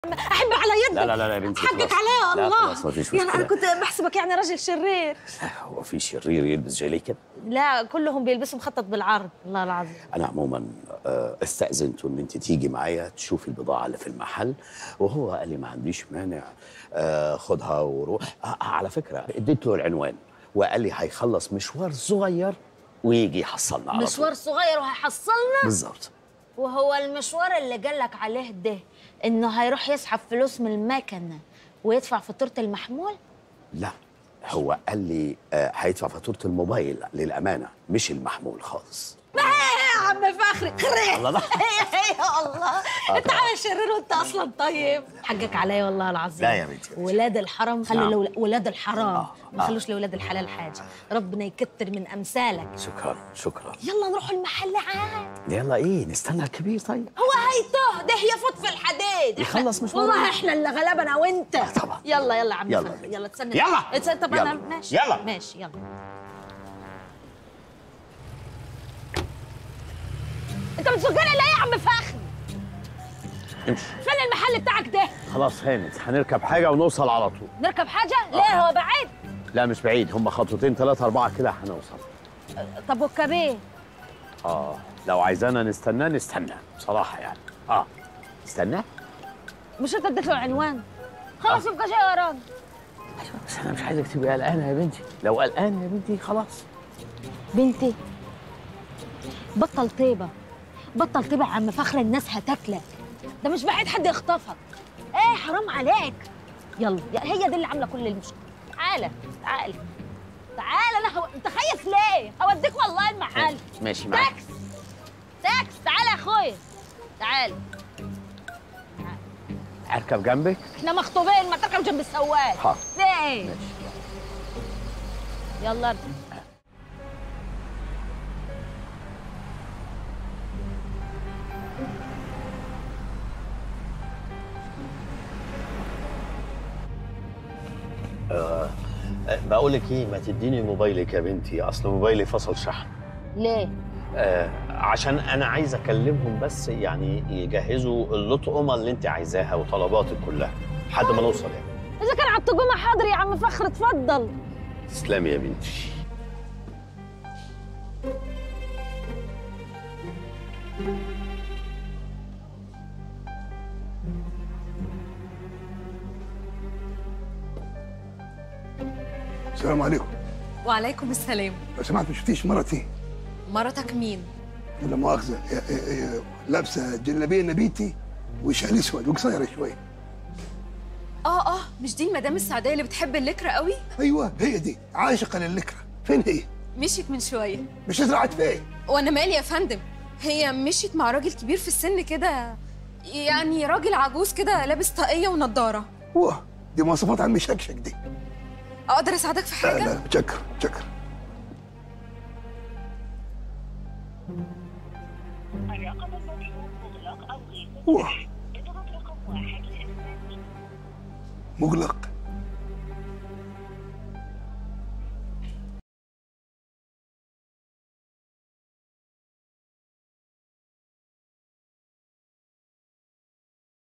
احب على يدك لا لا لا لا يا بنتي حقك خلاص. عليا لا الله خلاص مفيش يعني انا مشكلة. كنت بحسبك يعني راجل شرير هو في شرير يلبس جيلي كده لا كلهم بيلبسوا مخطط بالعرض الله العظيم انا عموما آه، استاذنته ان انت تيجي معايا تشوفي البضاعه اللي في المحل وهو قال لي ما عنديش مانع آه، خدها وروح آه، آه، على فكره اديته العنوان وقال لي هيخلص مشوار صغير ويجي يحصلنا على مشوار طول صغير وهيحصلنا بالظبط وهو المشوار اللي جالك عليه ده انه هيروح يسحب فلوس من المكنه ويدفع فاتوره المحمول لا هو قال لي آه، هيدفع فاتوره الموبايل للامانه مش المحمول خالص ما يا عم فخري خريج الله ده. يا الله انت عامل شرير وانت اصلا طيب حقك عليا والله العظيم لا يا بنتي. ولاد الحرام خلوا نعم. لول- ولاد الحرام آه، ما آه. خلوش لولاد الحلال حاجه ربنا يكتر من امثالك شكرا شكرا يلا نروح المحل عاد يلا ايه نستنى الكبير طيب هو هيتوه ده يفوت في الحديد يخلص مشواره. والله احنا اللي غلبنا انا وانت طبعا. يلا يلا يا عم يلا. فخري يلا تسنى يلا. تسنى طب انا يلا. ماشي يلا. ماشي يلا انت بتسجني ليه يا عم فخري امشي فين المحل بتاعك ده خلاص هانت هنركب حاجه ونوصل على طول نركب حاجه ليه هو بعيد لا مش بعيد هم خطوتين ثلاثة أربعة كده هنوصل طب والكبير اه لو عايزانا نستناه نستنى بصراحة يعني اه استناه مش انت اديت له عنوان خلاص يبقى جاي ورانا بس أنا مش عايزك تبقي قلقانة يا بنتي لو قلقانة يا بنتي خلاص بنتي بطل طيبه بطل طيبه يا عم فخر الناس هتاكلك ده مش بعيد حد يخطفك ايه حرام عليك يلا يا- هي دي اللي عامله كل المشكله تعالى تعالى تعالى انا هو... انت خايف ليه هوديك والله المحل ماشي معاك تاكس تاكس تعالى يا اخويا تعالى أركب جنبك احنا مخطوبين ما تركب جنب السواق حاضر. في ايه ماشي يلا ارجع بقول لك ايه ما تديني موبايلك يا بنتي اصل موبايلي فصل شحن ليه آه عشان انا عايز اكلمهم بس يعني يجهزوا اللطقمه اللي انت عايزاها وطلباتك كلها لحد ما نوصل يعني اذا كان على التجمع حاضر يا عم فخر اتفضل تسلمي يا بنتي السلام عليكم وعليكم السلام لو سمحت ما شفتيش مرتي مرتك مين؟ ولا مؤاخذه هي- هي- هي لابسه جلابيه نبيتي وشال اسود وقصيره شويه اه اه مش دي المدام السعوديه اللي بتحب اللكرة قوي؟ ايوه هي دي عاشقه للكره فين هي؟ مشيت من شويه مش زرعت فين؟ وانا مالي يا فندم هي مشيت مع راجل كبير في السن كده يعني راجل عجوز كده لابس طاقيه ونضاره واه دي مواصفات عم شكشك دي اقدر اساعدك في لا حاجه؟ لا متشكر متشكر الرقم المطلوب مغلق أو غير واه اضغط رقم واحد لإثبات مغلق